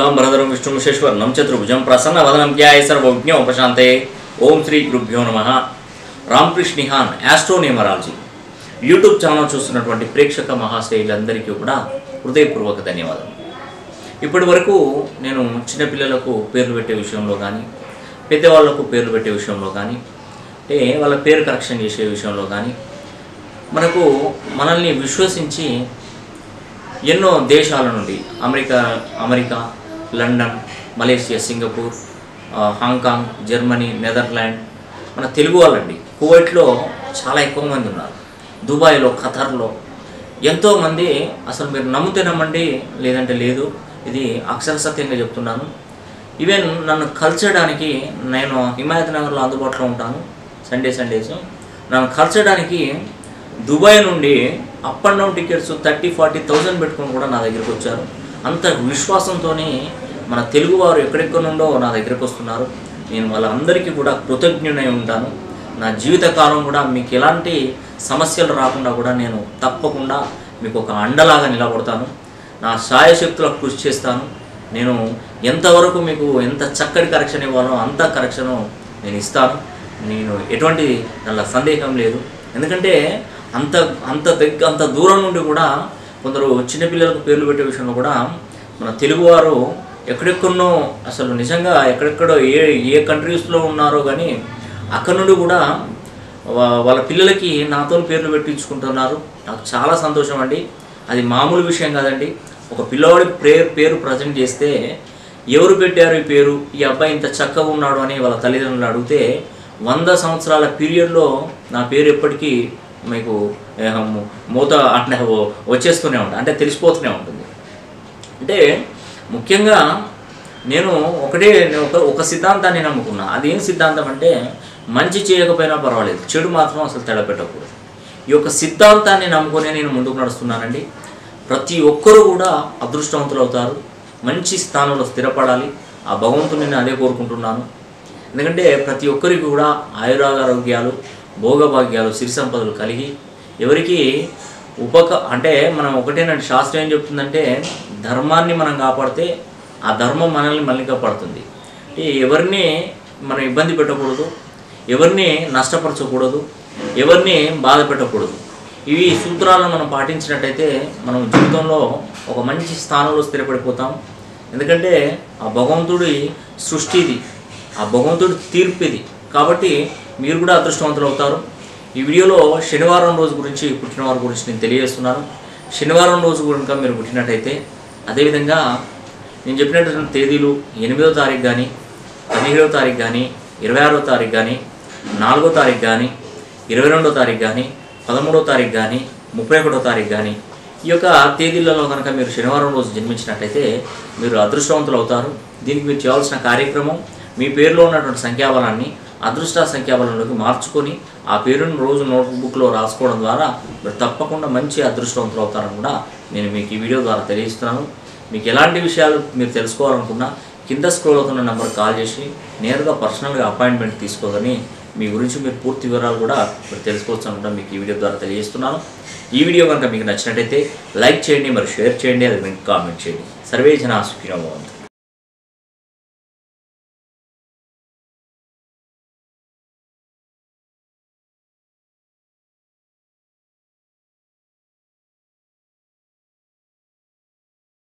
శుక్లాంబరధరం విష్ణుముషేశ్వరం చతుర్భుజం ప్రసన్న వదనం ధ్యాయ సర్వజ్ఞ ఉపశాంతే ఓం శ్రీ గురుభ్యో నమ రామకృష్ణిహాన్ యాస్ట్రోనిమరాలజీ యూట్యూబ్ ఛానల్ చూస్తున్నటువంటి ప్రేక్షక మహాశైలందరికీ కూడా హృదయపూర్వక ధన్యవాదాలు ఇప్పటి వరకు నేను చిన్నపిల్లలకు పేర్లు పెట్టే విషయంలో కానీ పెద్దవాళ్లకు పేర్లు పెట్టే విషయంలో కానీ అంటే వాళ్ళ పేరు కరెక్షన్ చేసే విషయంలో కానీ మనకు మనల్ని విశ్వసించి ఎన్నో దేశాల నుండి America America London Malaysia Singapore ఆ, హాంకాంగ్ జర్మనీ నెదర్లాండ్ మన తెలుగు వాళ్ళండి కువైట్లో చాలా ఎక్కువ మంది ఉన్నారు దుబాయ్లో ఖతర్లో ఎంతోమంది అసలు మీరు నమ్మితే నమ్మండి లేదంటే లేదు ఇది అక్షర సత్యంగా చెప్తున్నాను ఈవెన్ నన్ను కల్చడానికి నేను హిమాయత్ నగర్లో అందుబాటులో ఉంటాను సండే సండేస్ నన్ను కల్చడానికి దుబాయ్ నుండి up and down tickets thirty forty thousand పెట్టుకొని కూడా నా దగ్గరికి వచ్చారు అంత విశ్వాసంతో మన తెలుగువారు ఎక్కడెక్కడ నుండో నా దగ్గరికి వస్తున్నారు నేను వాళ్ళందరికీ కూడా కృతజ్ఞునై ఉంటాను నా జీవితకాలం కూడా మీకు ఎలాంటి సమస్యలు రాకుండా కూడా నేను తప్పకుండా మీకు ఒక అండలాగా నిలబడతాను నా సాయశక్తులకు కృషి చేస్తాను నేను ఎంతవరకు మీకు ఎంత చక్కటి కరెక్షన్ ఇవ్వాలో అంత కరెక్షను నేను ఇస్తాను నేను ఎటువంటి దానిలో సందేహం లేదు ఎందుకంటే అంత అంత దగ్గర అంత దూరం నుండి కూడా కొందరు చిన్నపిల్లలకు పేర్లు పెట్టే విషయంలో కూడా మన తెలుగువారు ఎక్కడెక్కడో అసలు నిజంగా ఎక్కడెక్కడో ఏ ఏ కంట్రీస్లో ఉన్నారో కానీ అక్కడ నుండి కూడా వా- వాళ్ళ పిల్లలకి నాతో పేర్లు పెట్టించుకుంటున్నారు నాకు చాలా సంతోషం అండి అది మామూలు విషయం కాదండి ఒక పిల్లవాడి పేరు పేరు ప్రజెంట్ చేస్తే ఎవరు పెట్టారు ఈ పేరు ఈ అబ్బాయి ఇంత చక్కగా ఉన్నాడు అని వాళ్ళ తల్లిదండ్రులు అడిగితే వంద సంవత్సరాల పీరియడ్లో నా పేరు ఎప్పటికీ మీకు ఏ, ము- మూత అట్లా వ- వచ్చేస్తూనే ఉంటుంది అంటే తెలిసిపోతూనే ఉంటుంది అంటే ముఖ్యంగా నేను ఒకటే నేను ఒక ఒక సిద్ధాంతాన్ని నమ్ముకున్నా అదేం సిద్ధాంతం అంటే మంచి చేయకపోయినా పర్వాలేదు చెడు మాత్రం అసలు తడపెట్టకూడదు ఈ యొక్క సిద్ధాంతాన్ని నమ్ముకొని నేను ముందుకు నడుస్తున్నానండి ప్రతి ఒక్కరూ కూడా అదృష్టవంతులు అవుతారు మంచి స్థానంలో స్థిరపడాలి ఆ భగవంతుని నేను అదే కోరుకుంటున్నాను ఎందుకంటే ప్రతి ఒక్కరికి కూడా ఆయురారోగ్యాలు భోగభాగ్యాలు సిరి సంపదలు కలిగి ఎవరికి ఉపక అంటే మనం ఒకటేనండి శాస్త్రం ఏం చెప్తుందంటే ధర్మాన్ని మనం కాపాడితే ఆ ధర్మం మనల్ని మళ్ళీ కాపాడుతుంది అంటే ఎవరిని మనం ఇబ్బంది పెట్టకూడదు ఎవరిని నష్టపరచకూడదు ఎవరిని బాధ పెట్టకూడదు ఇవి సూత్రాలను మనం పాటించినట్టయితే మనం జీవితంలో ఒక మంచి స్థానంలో స్థిరపడిపోతాం ఎందుకంటే ఆ భగవంతుడి సృష్టి ఇది ఆ భగవంతుడి తీర్పు ఇది కాబట్టి మీరు కూడా అదృష్టవంతులు అవుతారు ఈ వీడియోలో శనివారం రోజు గురించి పుట్టినవారి గురించి నేను తెలియజేస్తున్నాను శనివారం రోజు కనుక మీరు పుట్టినట్టయితే అదేవిధంగా నేను చెప్పినటువంటి తేదీలు ఎనిమిదో తారీఖు కానీ పదిహేడవ తారీఖు కానీ ఇరవై ఆరో తారీఖు కానీ నాలుగో తారీఖు కానీ ఇరవై రెండో తారీఖు కానీ పదమూడో తారీఖు కానీ ముప్పై ఒకటో తారీఖు కానీ ఈ యొక్క తేదీలలో కనుక మీరు శనివారం రోజు జన్మించినట్టయితే మీరు అదృష్టవంతులు అవుతారు దీనికి మీరు చేయాల్సిన కార్యక్రమం మీ పేరులో ఉన్నటువంటి సంఖ్యాబలాన్ని అదృష్ట సంఖ్యాబలంలోకి మార్చుకొని ఆ పేరును రోజు నోట్బుక్లో రాసుకోవడం ద్వారా మీరు తప్పకుండా మంచి అదృష్టవంతులు అవుతారని కూడా నేను మీకు ఈ వీడియో ద్వారా తెలియజేస్తున్నాను మీకు ఎలాంటి విషయాలు మీరు తెలుసుకోవాలనుకున్నా కింద స్క్రోల్ అవుతున్న నెంబర్ కాల్ చేసి నేరుగా పర్సనల్గా అపాయింట్మెంట్ తీసుకోదని మీ గురించి మీరు పూర్తి వివరాలు కూడా మీరు తెలుసుకోవచ్చు అని కూడా మీకు ఈ వీడియో ద్వారా తెలియజేస్తున్నాను ఈ వీడియో కనుక మీకు నచ్చినట్టయితే లైక్ చేయండి మరి షేర్ చేయండి అది మీకు కామెంట్ చేయండి సర్వే జన సుఖినో భవంతు